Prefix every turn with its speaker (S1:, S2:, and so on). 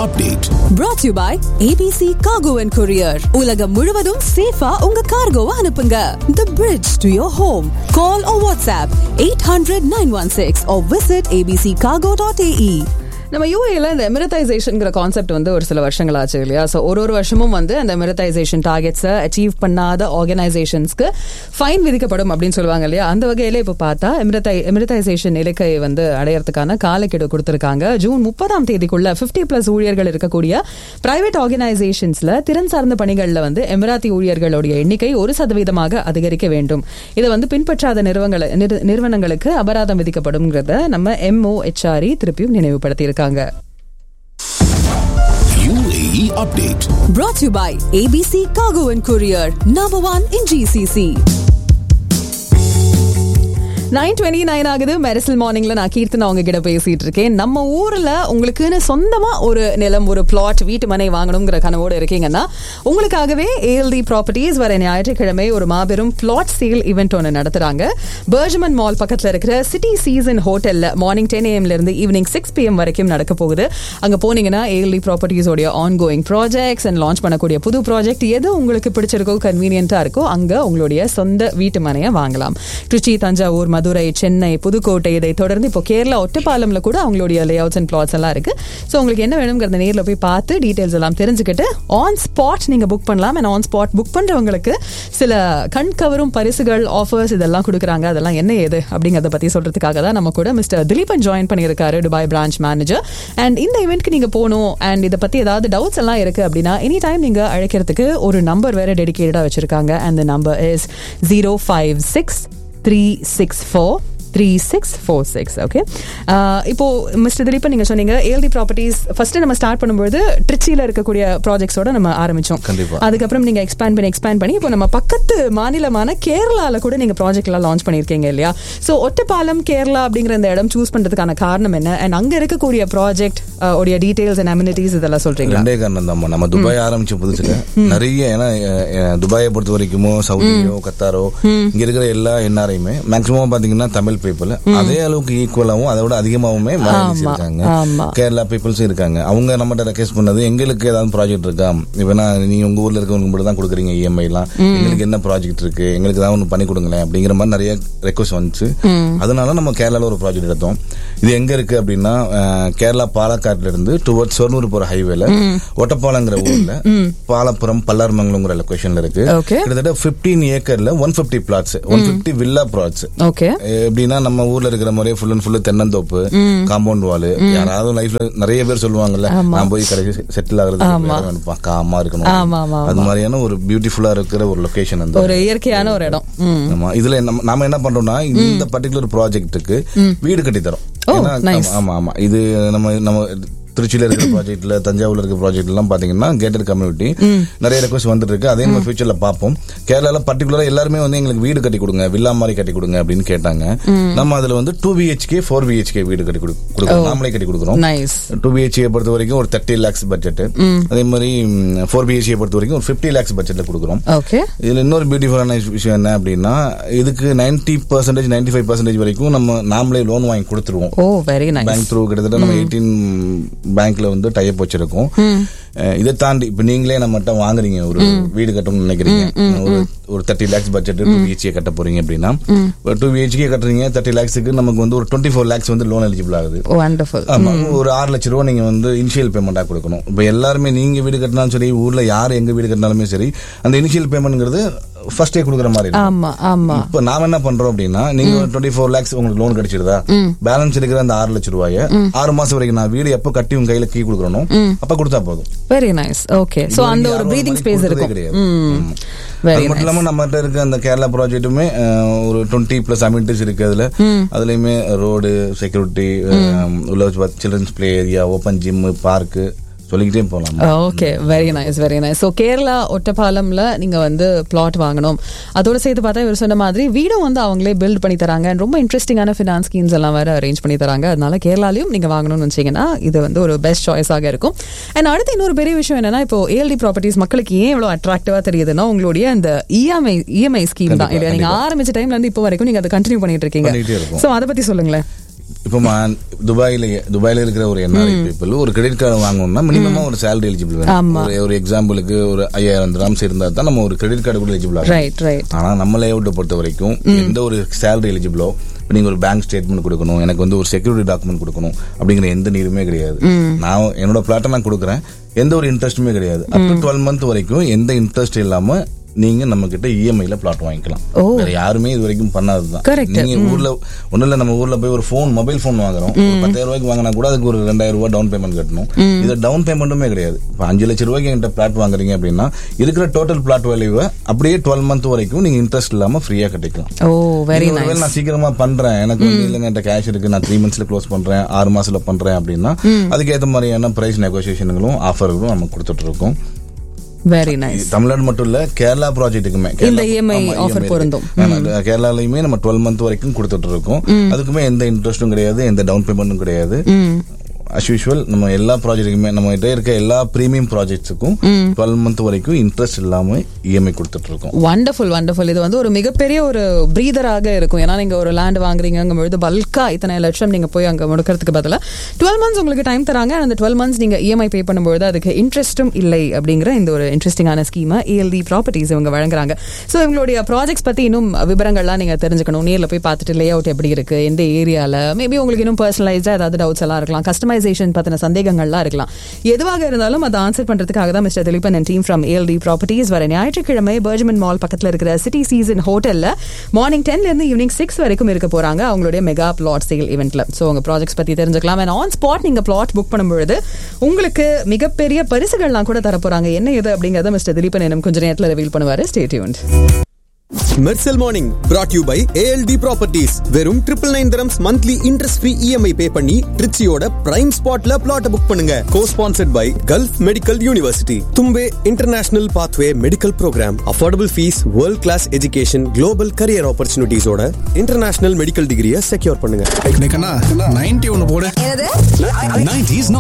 S1: update.
S2: brought to you by ABC Cargo and Courier. உலகம் முழுவதும் சேஃபா உங்க கார்கோவை அனுப்புங்க. The bridge to your home. Call or WhatsApp 800-916 or visit abccargo.ae.
S3: நம்ம யூஏல இந்த எமிரத்தைசேஷன்ங்கிற கான்செப்ட் வந்து ஒரு சில வருஷங்கள் ஆச்சு இல்லையா ஸோ ஒரு ஒரு வருஷமும் வந்து அந்த எமிரத்தைசேஷன் டார்கெட்ஸை அச்சீவ் பண்ணாத ஆர்கனைசேஷன்ஸ்க்கு ஃபைன் விதிக்கப்படும் அப்படின்னு சொல்லுவாங்க இல்லையா அந்த வகையில இப்போ பார்த்தா எமிரத்தை எமிரத்தைசேஷன் இலக்கை வந்து அடையறதுக்கான காலக்கெடு கொடுத்திருக்காங்க ஜூன் முப்பதாம் தேதிக்குள்ள ஃபிஃப்டி பிளஸ் ஊழியர்கள் இருக்கக்கூடிய பிரைவேட் ஆர்கனைசேஷன்ஸ்ல திறன் சார்ந்த பணிகளில் வந்து எமிராத்தி ஊழியர்களுடைய எண்ணிக்கை ஒரு சதவீதமாக அதிகரிக்க வேண்டும் இதை வந்து பின்பற்றாத நிறுவனங்கள- நிறு- நிறுவனங்களுக்கு அபராதம் விதிக்கப்படும்ங்கிறத நம்ம எம்ஓஹெச்ஆர்இ திருப்பியும் நினைவுபடுத்தியிருக்காங்க
S1: UAE update.
S2: Brought to you by ABC Cargo and Courier. Number one in GCC.
S3: Nine twenty nine ஆகுது மெரிசல் மார்னிங்ல நான் கீர்த்தனா அவங்க கிட்ட பேசிட்டு இருக்கேன் நம்ம ஊர்ல உங்களுக்குன்னு சொந்தமா ஒரு நிலம் ஒரு பிளாட் வீட்டு மனை வாங்கணுங்கிற கனவோடு இருக்கீங்கன்னா உங்களுக்காகவே ஏஎல்டி ப்ராப்பர்ட்டிஸ் வர ஞாயிற்றுக்கிழமை ஒரு மாபெரும் பிளாட் சேல் ஈவெண்ட் ஒன்று நடத்துறாங்க பர்ஜமன் மால் பக்கத்துல இருக்கிற சிட்டி சீசன் ஹோட்டல்ல மார்னிங் டென் ஏஎம்ல இருந்து ஈவினிங் சிக்ஸ் பிஎம் வரைக்கும் நடக்க போகுது அங்க போனீங்கன்னா ஏஎல்டி ப்ராப்பர்ட்டிஸோடைய ongoing projects and launch பண்ணக்கூடிய புது ப்ராஜெக்ட் எது உங்களுக்கு பிடிச்சிருக்கோ கன்வீனியன்ட்டா இருக்கோ அங்க உங்களுடைய சொந்த வீட்டு மனையை வாங்கலாம் திருச்சி தஞ்சாவூர் மதுரை சென்னை புதுக்கோட்டை இதை தொடர்ந்து இப்போ கேரளா ஒட்டப்பாலம்ல கூட அவங்களுடைய லே அவுட்ஸ் அண்ட் பிளாட்ஸ் எல்லாம் இருக்கு ஸோ உங்களுக்கு என்ன வேணுங்கிறத நேர்ல போய் பார்த்து டீடைல்ஸ் எல்லாம் தெரிஞ்சுக்கிட்டு ஆன் ஸ்பாட் நீங்க புக் பண்ணலாம் அண்ட் ஆன் ஸ்பாட் புக் பண்றவங்களுக்கு சில கண் கவரும் பரிசுகள் ஆஃபர்ஸ் இதெல்லாம் கொடுக்குறாங்க அதெல்லாம் என்ன ஏது அப்படிங்கறத பத்தி சொல்றதுக்காக தான் நம்ம கூட மிஸ்டர் திலீபன் ஜாயின் பண்ணியிருக்காரு துபாய் பிரான்ச் மேனேஜர் அண்ட் இந்த இவெண்ட்க்கு நீங்க போகணும் அண்ட் இதை பத்தி ஏதாவது டவுட்ஸ் எல்லாம் இருக்கு அப்படின்னா எனி டைம் நீங்க அழைக்கிறதுக்கு ஒரு நம்பர் வேற டெடிகேட்டடா வச்சிருக்காங்க and number is zero five six three six four three six four six okay இப்போ மிஸ்டர் திலீபன் நீங்க சொன்னீங்க ஏஎல்டி ப்ராப்பர்ட்டிஸ் ஃபர்ஸ்ட் நம்ம ஸ்டார்ட் பண்ணும்போது ட்ரிச்சியில் இருக்கக்கூடிய ப்ராஜெக்ட்ஸோட நம்ம ஆரம்பிச்சோம்
S4: கண்டிப்பா.
S3: அதுக்கப்புறம் நீங்க எக்ஸ்பேண்ட் பண்ணி எக்ஸ்பேண்ட் பண்ணி இப்போ நம்ம பக்கத்து மாநிலமான கேரளால கூட நீங்க ப்ராஜெக்ட் எல்லாம் லான்ச் பண்ணிருக்கீங்க இல்லையா சோ ஒட்டப்பாலம் கேரளா அப்படிங்கிற இந்த இடம் சூஸ் பண்றதுக்கான காரணம் என்ன அண்ட் அங்க இருக்கக்கூடிய ப்ராஜெக்ட் உடைய டீடைல்ஸ் அண்ட் அமினிட்டிஸ் இதெல்லாம் சொல்றீங்களா
S4: ரெண்டே காரணம் தான் நம்ம துபாய் ஆரம்பிச்ச புதுசுல நிறைய ஏன்னா அஹ், அஹ், துபாயை பொறுத்த வரைக்கும் சவுதியோ கத்தாரோ இங்க இருக்கிற எல்லா என்ஆர்ஐயுமே மேக்சிமம் பாத்தீங்கன்னா தமிழ் பீப்புள் அதே அளவுக்கு ஈக்குவலாவும் அதை விட அதிகமாவுமே மலையாளிஸ்
S3: ஆமா,
S4: இருக்காங்க
S3: ஆமா.
S4: கேரளா பீப்புள்ஸும் இருக்காங்க அவங்க நம்மகிட்ட ரெக்வஸ்ட் பண்ணது எங்களுக்கு ஏதாவது ப்ராஜெக்ட் இருக்கா இப்ப நான் நீங்க உங்க ஊர்ல இருக்கவங்க மட்டும் தான் கொடுக்குறீங்க இஎம்ஐ எல்லாம் எங்களுக்கு என்ன ப்ராஜெக்ட் இருக்கு எங்களுக்கு ஏதாவது ஒன்று பண்ணி கொடுங்களேன் அப்படிங்கிற மாதிரி நிறைய ரெக்வஸ்ட் வந்துச்சு அதனால நம்ம கேரளால ஒரு ப்ராஜெக்ட் எடுத்தோம் இது எங்க இருக்கு அப்படின்னா அஹ், கேரளா பாலக்காட்டுல இருந்து டுவர்ட்ஸ் சொர்ணூர் போற ஹைவேல ஒட்டப்பாலங்கிற ஊர்ல பாலப்புரம் பல்லார்மங்கலங்கிற லொகேஷன்ல இருக்கு
S3: Okay.
S4: கிட்டத்தட்ட 15 ஏக்கர்ல one fifty plots one fifty villa plots
S3: okay
S4: எப்படின்னா நம்ம ஊர்ல இருக்கிற மாதிரியே ஃபுல் அண்ட் ஃபுல் தென்னந்தோப்பு காம்பவுண்ட் வால் யாராவது லைஃப்ல நிறைய பேர் சொல்லுவாங்கல்ல நான் போய் கடைசி செட்டில் ஆகுறது வேணும்ப்பா காமா இருக்கணும்
S3: ஆமா, ஆமா,
S4: அது மாதிரியான ஒரு பியூட்டிஃபுல்லா இருக்கிற ஒரு லொகேஷன் அந்த
S3: ஒரு இயற்கையான ஒரு இடம் ம்.
S4: ஆமா இதுல நம்ம நாம என்ன பண்றோம்னா இந்த பர்டிகுலர் ப்ராஜெக்ட்டுக்கு வீடு கட்டி தரோம்
S3: Oh,
S4: ஏன்னா,
S3: nice.
S4: ஆமா ஆமா இது நம்ம நம்ம திருச்சியில இருக்கிற ப்ராஜெக்ட்ல தஞ்சாவூர்ல இருக்கிற ப்ராஜெக்ட் எல்லாம் பாத்தீங்கன்னா கேட்டட் கம்யூனிட்டி நிறைய ரெக்வஸ்ட் வந்துட்டு இருக்கு அதே நம்ம ஃபியூச்சர்ல பார்ப்போம் கேரளால பர்டிகுலரா எல்லாருமே வந்து எங்களுக்கு வீடு கட்டி கொடுங்க வில்லா மாதிரி கட்டி கொடுங்க அப்படின்னு கேட்டாங்க நம்ம அதுல வந்து டூ பிஹெச்கே ஃபோர் பிஹெச்கே வீடு கட்டி கொடு- கொடுக்குறோம் நாமளே கட்டி கொடுக்குறோம்
S3: நைஸ்
S4: டூ பிஹெச்கே பொறுத்த வரைக்கும் ஒரு தேர்ட்டி லேக்ஸ் பட்ஜெட் அதே மாதிரி ஃபோர் பிஹெச்கே பொறுத்த வரைக்கும் ஒரு ஃபிஃப்டி லேக்ஸ் பட்ஜெட்ல கொடுக்குறோம்
S3: ஓகே
S4: இதுல இன்னொரு பியூட்டிஃபுல்லான விஷயம் என்ன அப்படின்னா இதுக்கு 90% பர்சன்டேஜ் நைன்டி ஃபைவ் பர்சன்டேஜ் வரைக்கும் நம்ம நாமளே லோன் வாங்கி கொடுத்துருவோம்
S3: oh very nice
S4: bank through கிட்டத்தட்ட நம்ம எயிட்டீன் பேங்க்ல வந்து டைப் வச்சிருக்கோம் அஹ் இதை தாண்டி இப்ப நீங்களே நம்மகிட்ட வாங்குறீங்க ஒரு வீடு கட்டணும்னு நினைக்கிறீங்க ஒரு ஒரு thirty lakhs budget two BHK கட்ட போறீங்க அப்படின்னா டூ பிஹெச்கே கட்டுறீங்க தேர்ட்டி லேக்ஸுக்கு நமக்கு வந்து ஒரு டுவெண்ட்டி ஃபோர் லேக்ஸ் வந்து லோன் எலிஜிபிள் ஆகுது
S3: வண்டர்ஃபுல்
S4: ஆமா ஒரு ஆறு லட்ச ரூபா நீங்க வந்து இனிஷியல் பேமெண்டா கொடுக்கணும் இப்ப எல்லாருமே நீங்க வீடு கட்டினாலும் சரி ஊர்ல யார் எங்க வீடு கட்டினாலுமே சரி அந்த இனிஷியல் பேமெண்ட்ங்கிறது ஃபர்ஸ்டே கொடுக்குற மாதிரி இருக்கும்.
S3: ஆமா ஆமா
S4: இப்ப நாம என்ன பண்றோம் அப்படின்னா நீங்க டுவெண்ட்டி ஃபோர் லேக்ஸ் உங்களுக்கு லோன் கிடைச்சிருதா பேலன்ஸ் இருக்கிற அந்த ஆறு லட்ச ரூபாய ஆறு மாசம் வரைக்கும் நான் வீடு எப்ப கட்டி உங்க கையில கீ கொடுக்கணும் அப்ப கொடுத்தா போதும்
S3: வெரி நைஸ் ஓகே சோ
S4: இது
S3: அந்த
S4: வரைக்கும்
S3: ஒரு
S4: யாரும்
S3: பிரீதிங்
S4: அந்த
S3: ஸ்பேஸ்
S4: மாதிரி
S3: இருக்கும்
S4: கொடுத்ததே கிடையாது.
S3: ம்
S4: ஆமா.
S3: வெரி
S4: அது மட்டும் இல்லாம நம்மகிட்ட இருக்க அந்த கேரளா ப்ராஜெக்ட்டுமே ஒரு டுவெண்ட்டி பிளஸ் அமினிட்டிஸ் இருக்கு அதுல அதுலயுமே ரோடு செக்யூரிட்டி உள்ள children's play area open gym park சொல்லிக்கிட்டே போலாம்
S3: okay very nice very nice so Kerala ஒட்டப்பாலம்ல நீங்க வந்து பிளாட் வாங்கணும் அதோட சேர்த்து பார்த்தா இவர் சொன்ன மாதிரி வீடும் வந்து அவங்களே பில்ட் பண்ணி தராங்க and ரொம்ப இன்ட்ரெஸ்டிங்கான ஃபினான்ஸ் ஸ்கீம்ஸ் எல்லாம் வேற அரேஞ்ச் பண்ணி தராங்க அதனால கேரளாலையும் நீங்க வாங்கணும்னு வச்சீங்கன்னா இது வந்து ஒரு பெஸ்ட் சாய்ஸாக இருக்கும் அண்ட் அடுத்து இன்னொரு பெரிய விஷயம் என்னன்னா இப்போ ஏஎல்டி ப்ராப்பர்ட்டிஸ் மக்களுக்கு ஏன் இவ்வளவு அட்ராக்டிவா தெரியுதுன்னா உங்களுடைய அந்த இஎம்ஐ இஎம்ஐ ஸ்கீம் தான்
S4: கண்டிப்பா,
S3: இல்லையா நீங்க
S4: கண்டிப்பா.
S3: ஆரம்பிச்ச டைம்ல இருந்து இப்போ வரைக்கும் நீங்க அதை கண்டினியூ பண்ணிட்டு இருக்கீங்க
S4: பண்ணிக்கிட்டே இருக்கோம்.
S3: ஸோ அதை பத்தி சொல்லுங்களேன்
S4: இப்போ துபாயில துபாயில இருக்கிற ஒரு என்ஆர்ஐ பீப்புள் ஒரு கிரெடிட் கார்டு வாங்கணும்னா மினிமமா ஒரு சேலரி எலிஜிபிள்
S3: ஆமா.
S4: வேணும் ஒரு- ஒரு எக்ஸாம்பிளுக்கு ஒரு ஐயாயிரம் திராம்ஸ் இருந்தா தான் நம்ம ஒரு கிரெடிட் கார்டு கூட எலிஜிபிள் ஆகும்
S3: ரைட் ரைட்
S4: ஆனா நம்ம லேஅவுட்டை பொறுத்த வரைக்கும் எந்த ஒரு சேலரி எலிஜிபிளோ இப்போ நீங்க ஒரு பேங்க் ஸ்டேட்மெண்ட் கொடுக்கணும் எனக்கு வந்து ஒரு செக்யூரிட்டி டாக்குமெண்ட் கொடுக்கணும் அப்படிங்கிற எந்த நீருமே கிடையாது நான் என்னோட பிளாட்டை நான் கொடுக்குறேன் எந்த ஒரு இன்ட்ரெஸ்ட்டுமே கிடையாது அப் டு டுவெல் மந்த் வரைக்கும் எந்த இன்ட்ரெஸ்ட் இல்லாம நீங்க நம்ம கிட்ட இஎம்ஐல பிளாட் வாங்கிக்கலாம்
S3: ஓ.
S4: வேற யாருமே இது வரைக்கும் பண்ணாததுதான்
S3: Correct.
S4: நீங்க ஊர்ல ஒண்ணு இல்ல நம்ம ஊர்ல போய் ஒரு ஃபோன் மொபைல் ஃபோன் வாங்குறோம் ஒரு பத்தாயிரம் ரூபாய்க்கு வாங்கினா கூட அதுக்கு ஒரு ரெண்டாயிரம் ரூபாய் டவுன் பேமெண்ட் கட்டணும் இது டவுன் பேமெண்ட்டுமே கிடையாது இப்போ அஞ்சு லட்சம் ரூபாய்க்கு என்கிட்ட பிளாட் வாங்குறீங்க அப்படின்னா இருக்கிற டோட்டல் பிளாட் வேல்யூவை அப்படியே டுவெல் மந்த் வரைக்கும் நீங்க இன்ட்ரெஸ்ட் இல்லாம ஃப்ரீயா கட்டிக்கலாம்
S3: ஓ வெரி
S4: நீங்க ஒருவேளை
S3: நைஸ்
S4: நான் சீக்கிரமா பண்றேன் எனக்கு வந்து இல்லைங்க என்கிட்ட கேஷ் இருக்கு நான் த்ரீ மந்த்ஸ்ல க்ளோஸ் பண்றேன் ஆறு மாசத்துல பண்றேன் அப்படின்னா அதுக்கேற்ற மாதிரியான பிரைஸ் நெகோசியேஷன்களும் ஆஃபர்களும் நம்ம கொடுத்துட்டு இருக்கோம்
S3: வெரி நைஸ்
S4: இது தமிழ்நாடு மட்டும் இல்ல கேரளா ப்ராஜெக்ட்டுக்குமே
S3: இந்த EMI offer பொருந்தும்.
S4: கேரளாலையுமே நம்ம டுவெல் மந்த் வரைக்கும் கொடுத்துட்டு இருக்கோம் அதுக்குமே எந்த இன்ட்ரெஸ்டும் கிடையாது எந்த டவுன் பேமெண்ட்டும் கிடையாது அஸ் யூஷுவல் நம்ம எல்லா ப்ராஜெக்ட்டுக்குமே நம்ம கிட்ட இருக்க எல்லா பிரீமியம் ப்ராஜெக்ட்ஸுக்கும் டுவெல் மந்த் வரைக்கும் இன்ட்ரெஸ்ட் இல்லாம இஎம்ஐ கொடுத்துட்டு இருக்கோம்
S3: வண்டர்ஃபுல் வண்டர்ஃபுல் இது வந்து ஒரு மிகப்பெரிய ஒரு பிரீதராக இருக்கும் ஏன்னா நீங்க ஒரு லேண்ட் வாங்குறீங்க பொழுது பல்கா இத்தனை லட்சம் நீங்க போய் அங்க முடுக்கிறதுக்கு பதிலா டுவெல் மந்த்ஸ் உங்களுக்கு டைம் தராங்க அந்த டுவெல் மந்த்ஸ் நீங்க இஎம்ஐ பே பண்ணும்போது அதுக்கு இன்ட்ரெஸ்ட்டும் இல்லை அப்படிங்கிற இந்த ஒரு இன்ட்ரெஸ்டிங்கான ஸ்கீமை ஏஎல்டி ப்ராப்பர்ட்டிஸ் இவங்க வழங்குறாங்க ஸோ இவங்களுடைய ப்ராஜெக்ட்ஸ் பத்தி இன்னும் விவரங்கள்லாம் நீங்க தெரிஞ்சுக்கணும் நேர்ல போய் பார்த்துட்டு லே அவுட் எப்படி இருக்கு எந்த ஏரியால மேபி உங்களுக்கு இன்னும் பர்சனலைஸ்டா ஏதாவது டவுட்ஸ் எல்லாம் இருக்கலாம் கஸ்டமைசேஷன் பத்தின சந்தேகங்கள்லாம் இருக்கலாம் எதுவாக இருந்தாலும் அதை ஆன்சர் பண்றதுக்காக தான் mister Dileepan and team from ALT properties வர ஞாயிற்றுக்கிழமை பர்ஜ்மன் மால் பக்கத்துல இருக்கிற சிட்டி சீசன் ஹோட்டல்ல மார்னிங் டென்ல இருந்து ஈவினிங் சிக்ஸ் வரைக்கும் இருக்க போறாங்க அவங்களுடைய மெகா பிளாட் சேல் இவெண்ட்ல ஸோ உங்க ப்ராஜெக்ட்ஸ் பத்தி தெரிஞ்சுக்கலாம் அண்ட் ஆன் ஸ்பாட் நீங்க பிளாட் புக் பண்ணும்பொழுது உங்களுக்கு மிகப்பெரிய பரிசுகள்லாம் கூட தர போறாங்க என்ன இது அப்படிங்கறத மிஸ்டர் திலீபன் இன்னும் கொஞ்ச நேரத்தில் ரிவீல் பண்ணுவாரு stay tuned
S5: Mersal morning brought you by ALT properties வெறும் triple nine dirhams monthly interest free EMI pay பண்ணி ட்ரிச்சியோட பிரைம் ஸ்பாட்ல பிளாட் புக் பண்ணுங்க co sponsored by Gulf Medical University Thumbay international pathway medical program affordable fees world class education global career ஆப்பர்ச்சுனிட்டிஸோட international medical டிகிரியை secure பண்ணுங்க
S1: ninety ஒன்னு போடு
S2: என்னது
S1: 90s